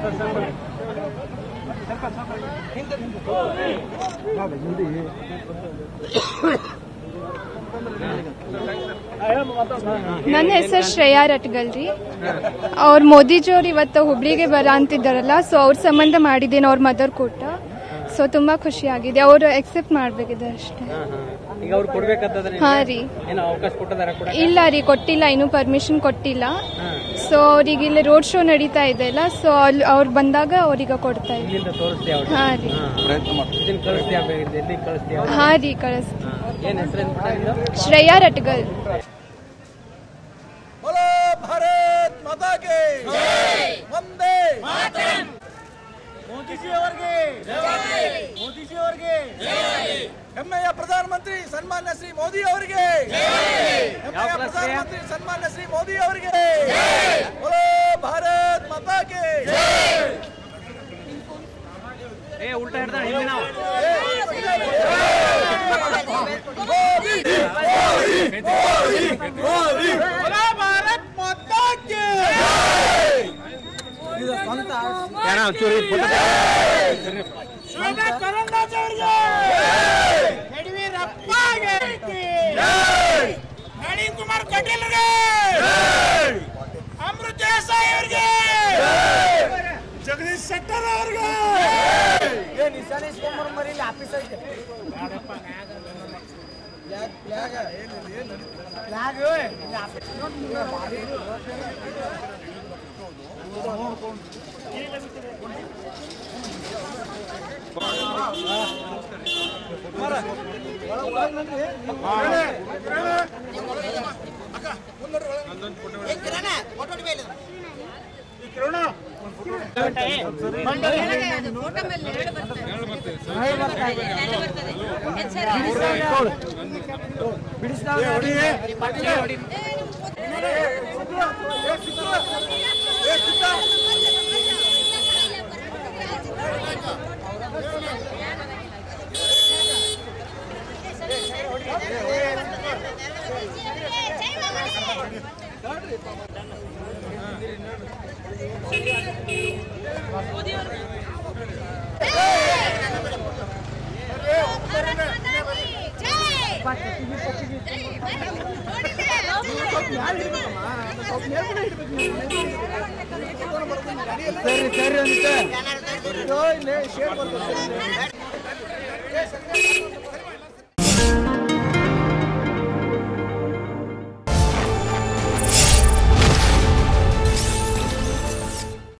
ನನ್ನ ಹೆಸರು ಶ್ರೇಯಾ ರಟ್ಗಲ್ ರೀ ಅವ್ರ ಮೋದಿಜಿಯವ್ರು ಇವತ್ತು ಹುಬ್ಳಿಗೆ ಬರ ಅಂತಿದ್ದಾರಲ್ಲ ಸೊ ಅವ್ರ ಸಂಬಂಧ ಮಾಡಿದ್ದೀನಿ ಅವ್ರ ಮದರ್ ಕೊಟ್ಟ ಸೊ ತುಂಬಾ ಖುಷಿ ಆಗಿದೆ ಅವರು ಎಕ್ಸೆಪ್ಟ್ ಮಾಡ್ಬೇಕಿದೆ ಅಷ್ಟೇ ಈಗ ಅವ್ರು ಕೊಡ್ಬೇಕಂತಂದ್ರೆ ಹಾ ರೀ ಏನೋ ಅವಕಾಶ ಕೊಟ್ಟದಾರ ಕೂಡ ಇಲ್ಲ ರೀ ಕೊಟ್ಟಿಲ್ಲ ಇನ್ನೂ ಪರ್ಮಿಷನ್ ಕೊಟ್ಟಿಲ್ಲ ಸೊ ಅವ್ರಿಗೆ ಇಲ್ಲಿ ರೋಡ್ ಶೋ ನಡೀತಾ ಇದೆ ಅಲ್ಲ ಸೊ ಅಲ್ಲಿ ಅವ್ರು ಬಂದಾಗ ಅವ್ರಿಗೆ ಕೊಡ್ತಾ ಇದ್ದೀವಿ ಇಲ್ಲಿಂದ ತೋರಿಸ್ತೀಯ ಅವ್ರಿಗೆ ಹಾ ರೀ ಇದನ್ನ ಕಳಿಸ್ತೀಯ ಎಲ್ಲಿ ಕಳಿಸ್ತೀಯ ಹಾ ರೀ ಕಳಿಸ್ತೀವಿ ಏನ್ ಹೆಸರು ಏನ್ ಶ್ರೇಯಾ ರಟ್ಗಲ್ बोलो भारत माता के वंदे ಮೋದಿಜಿ ಅವರಿಗೆ ಮೋದಿಜಿ ಅವರಿಗೆ ಹೆಮ್ಮೆಯ ಪ್ರಧಾನಮಂತ್ರಿ ಸನ್ಮಾನ್ಯ ಶ್ರೀ ಮೋದಿ ಅವರಿಗೆ ಹೆಮ್ಮೆಯ ಪ್ರಧಾನಮಂತ್ರಿ ಸನ್ಮಾನ್ಯ ಶ್ರೀ ಮೋದಿ ಅವರಿಗೆ बोलो ಭಾರತ್ ಮಾತಾ ಕೆ ಏ ಉಲ್ಟಾ ಹಿಡ್ದ ಹಿಂದೆ ನಾವು बोलो ಭಾರತ್ ಮಾತಾ ಕೆ ಯಾರ ಚೂರಿ ಫೋಟೋ ಶೋಭಾ ಕರಂದ್ಲಾಜೆ ಅವರಿಗೆ ಯಡಿಯೂರಪ್ಪಗೆ ನಳಿನ್ ಕುಮಾರ್ ಕಟೀಲ್ಗೆ ಅಮೃತ ದೇಸಾಯಿ ಅವರಿಗೆ ಜಗದೀಶ್ ಶೆಟ್ಟರ್ ಅವರಿಗೆ ಸರಿ ಸರಿ ಅಂತ